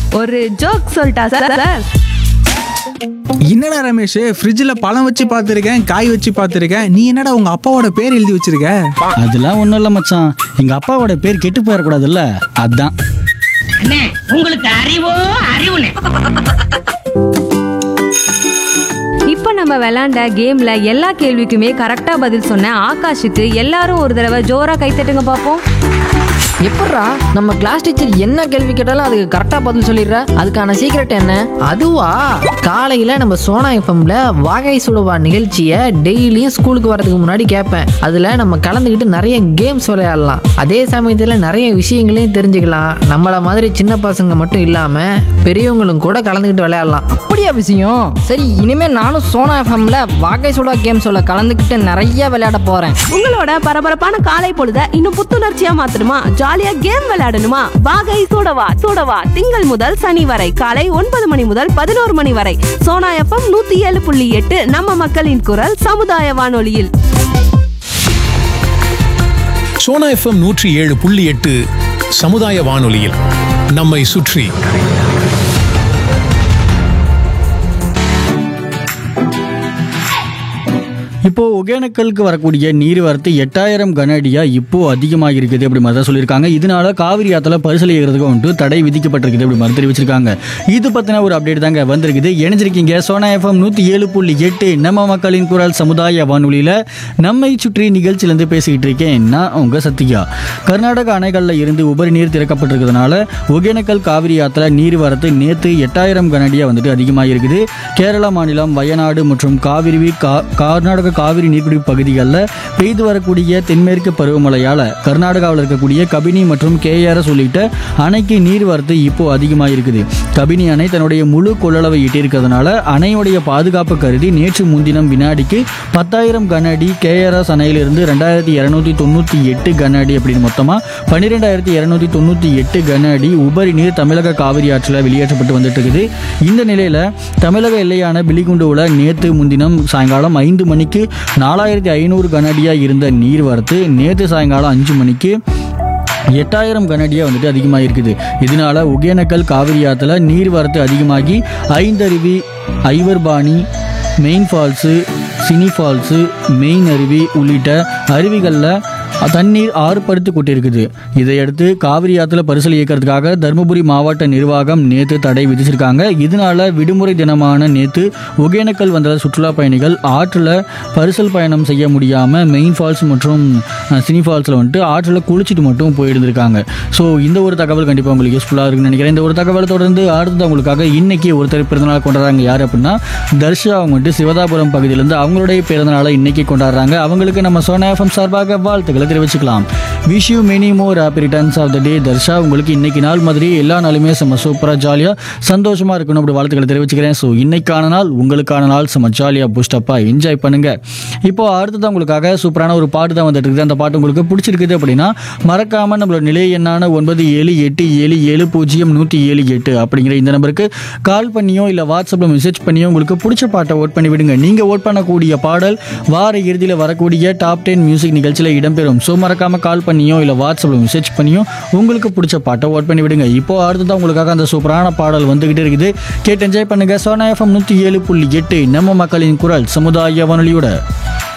ஒரு ஜோக் சொல்லிட்டா sir sir என்னடா ரமேஷ் ஃப்ரிட்ஜில் பழம் வச்சு பார்த்துருக்கேன் காய் வச்சு பார்த்துருக்கேன் நீ என்னடா உங்க அப்பாவோட பேர் எழுதி வச்சிருக்க அதெல்லாம் ஒன்றும் இல்லை மச்சான் எங்கள் அப்பாவோட பேர் கெட்டு போயிடக்கூடாதுல்ல அதான் அண்ணே உங்களுக்கு அறிவோ அறிவுனே இப்போ நம்ம விளையாண்ட கேம்ல எல்லா கேள்விக்குமே கரெக்டா பதில் சொன்ன ஆகாஷுக்கு எல்லாரும் ஒரு தடவை ஜோரா கைத்தட்டுங்க பார்ப்போம் எப்பட்றா நம்ம கிளாஸ் டீச்சர் என்ன கேள்வி கேட்டாலும் அதுக்கு கரெக்டாக பதில் சொல்லிடுற அதுக்கான சீக்ரெட் என்ன அதுவா காலையில் நம்ம சோனா எஃப்எம்ல வாகை சுடுவா நிகழ்ச்சியை டெய்லியும் ஸ்கூலுக்கு வரதுக்கு முன்னாடி கேட்பேன் அதில் நம்ம கலந்துக்கிட்டு நிறைய கேம்ஸ் விளையாடலாம் அதே சமயத்தில் நிறைய விஷயங்களையும் தெரிஞ்சுக்கலாம் நம்மளை மாதிரி சின்ன பசங்க மட்டும் இல்லாமல் பெரியவங்களும் கூட கலந்துக்கிட்டு விளையாடலாம் அப்படியா விஷயம் சரி இனிமே நானும் சோனா எஃப்எம்ல வாகை சுடா கேம் சொல்ல கலந்துக்கிட்டு நிறைய விளையாட போறேன் உங்களோட பரபரப்பான காலை பொழுத இன்னும் புத்துணர்ச்சியா மாத்தணுமா ஜாலியா கேம் விளையாடணுமா வாகை சூடவா சூடவா திங்கள் முதல் சனி வரை காலை ஒன்பது மணி முதல் பதினோரு மணி வரை சோனா எஃப்எம் நூத்தி ஏழு புள்ளி எட்டு நம்ம மக்களின் குரல் சமுதாய வானொலியில் சோனா எஃப்எம் நூற்றி ஏழு புள்ளி எட்டு சமுதாய வானொலியில் நம்மை சுற்றி இப்போ ஒகேனக்கலுக்கு வரக்கூடிய நீர்வரத்து எட்டாயிரம் கன அடியா இப்போ அதிகமாக இருக்குது அப்படி மாதிரி தான் சொல்லியிருக்காங்க இதனால காவிரி ஆத்துல பரிசல் ஏறுறதுக்கு வந்துட்டு தடை விதிக்கப்பட்டிருக்குது அப்படி மாதிரி தெரிவிச்சிருக்காங்க இது பத்தின ஒரு அப்டேட் தாங்க வந்திருக்குது இணைஞ்சிருக்கீங்க சோனா எஃப்எம் நூத்தி ஏழு புள்ளி எட்டு நம்ம மக்களின் குரல் சமுதாய வானொலியில நம்மை சுற்றி நிகழ்ச்சியிலேருந்து பேசிக்கிட்டு இருக்கேன் நான் உங்க சத்யா கர்நாடக அணைகளில் இருந்து உபரி நீர் திறக்கப்பட்டிருக்கிறதுனால ஒகேனக்கல் காவிரி ஆத்துல நீர்வரத்து நேற்று எட்டாயிரம் கனடியா வந்துட்டு அதிகமாக இருக்குது கேரளா மாநிலம் வயநாடு மற்றும் காவிரி கா கர்நாடக காவிரி நீர்பிடிப்பு பகுதிகளில் பெய்து வரக்கூடிய தென்மேற்கு பருவமழையால் கர்நாடகாவில் இருக்கக்கூடிய கபினி மற்றும் கேஆர்எஸ் உள்ளிட்ட அணைக்கு நீர்வரத்து இப்போ அதிகமாக இருக்குது கபினி அணை தன்னுடைய முழு கொள்ளளவை எட்டியிருக்கிறதுனால அணையுடைய பாதுகாப்பு கருதி நேற்று முன்தினம் வினாடிக்கு பத்தாயிரம் கன அடி கேஆர்எஸ் அணையிலிருந்து ரெண்டாயிரத்தி இரநூத்தி தொண்ணூற்றி எட்டு கன அடி அப்படின்னு மொத்தமாக பன்னிரெண்டாயிரத்தி இரநூத்தி தொண்ணூற்றி எட்டு கன அடி உபரி நீர் தமிழக காவிரி ஆற்றில் வெளியேற்றப்பட்டு வந்துட்டு இருக்குது இந்த நிலையில் தமிழக எல்லையான பிலிகுண்டுவில் நேற்று முன்தினம் சாயங்காலம் ஐந்து மணிக்கு நாலாயிரத்தி ஐநூறு கனஅடியாக இருந்த நீர்வரத்து நேற்று சாயங்காலம் அஞ்சு மணிக்கு எட்டாயிரம் கனடியாக வந்துட்டு அதிகமாக இருக்குது இதனால ஒகேனக்கல் காவிரி ஆற்றுல நீர்வரத்து அதிகமாகி Aintharuvi Aivarpani main falls Cini falls main அருவி உள்ளிட்ட அருவிகளில் தண்ணீர் ஆறுபடுத்தி கொண்டிருக்குது இதையடுத்து காவிரி ஆற்றுல பரிசல் இயக்கிறதுக்காக தருமபுரி மாவட்ட நிர்வாகம் நேற்று தடை விதிச்சிருக்காங்க இதனால விடுமுறை தினமான நேற்று ஒகேனக்கல் வந்த சுற்றுலா பயணிகள் ஆற்றில் பரிசல் பயணம் செய்ய முடியாமல் மெயின் ஃபால்ஸ் மற்றும் அஹ், சினி ஃபால்ஸில் வந்துட்டு ஆற்றில் குளிச்சுட்டு மட்டும் போயிருந்திருக்காங்க ஸோ இந்த ஒரு தகவல் கண்டிப்பாக உங்களுக்கு யூஸ்ஃபுல்லாக இருக்குன்னு நினைக்கிறேன் இந்த ஒரு தகவலை தொடர்ந்து அடுத்தது உங்களுக்காக இன்னைக்கு ஒருத்தர் பிறந்தநாள் கொண்டாடுறாங்க யார் அப்படின்னா தர்ஷா அவங்க வந்துட்டு சிவதாபுரம் பகுதியிலேருந்து அவங்களுடைய பிறந்தநாளை இன்னைக்கு கொண்டாடுறாங்க அவங்களுக்கு நம்ம சோனா எஃப்எம் சார்பாக வாழ்த்துக்களை தெரிவிச்சுக்கலாம் wish you many more happy returns of the day Darsha உங்களுக்கு இன்னைக்கு நாள் மாதிரி எல்லா நாளுமே செம்ம சூப்பராக ஜாலியாக சந்தோஷமாக இருக்கணும் அப்படி வாழ்த்துக்களை தெரிவிச்சுக்கிறேன் ஸோ இன்னைக்கான நாள் உங்களுக்கான நாள் செம்ம ஜாலியாக பூஸ்டப்பாக என்ஜாய் பண்ணுங்க இப்போ அடுத்தது உங்களுக்காக சூப்பரான ஒரு பாட்டு தான் வந்துட்டு இருக்குது அந்த பாட்டு உங்களுக்கு பிடிச்சிருக்குது அப்படின்னா மறக்காம நம்மளோட நிலை எண்ணான ஒன்பது ஏழு எட்டு ஏழு ஏழு பூஜ்ஜியம் நூற்றி ஏழு எட்டு அப்படிங்கிற இந்த நம்பருக்கு கால் பண்ணியோ இல்லை வாட்ஸ்அப்பில் மெசேஜ் பண்ணியோ உங்களுக்கு பிடிச்ச பாட்டை ஓட் பண்ணி விடுங்க நீங்கள் ஓட் பண்ணக்கூடிய பாடல் வார இறுதியில் வரக்கூடிய டாப் டென் மியூசிக் நிகழ்ச்சியில் இடம்பெறும் ஸோ மறக்காம கால் பண்ணியோ இல்லை வாட்ஸ்அப்பில் மெசேஜ் பண்ணியோ உங்களுக்கு பிடிச்ச பாட்டை ஓட் பண்ணி விடுங்க இப்போ அடுத்ததான் உங்களுக்காக அந்த சூப்பரான பாடல் வந்துகிட்டு இருக்குது கேட்டு என்ஜாய் பண்ணுங்க சோனா எஃப்எம் நூற்றி ஏழு புள்ளி எட்டு நம்ம மக்களின் குரல் சமுதாய வானொலியோட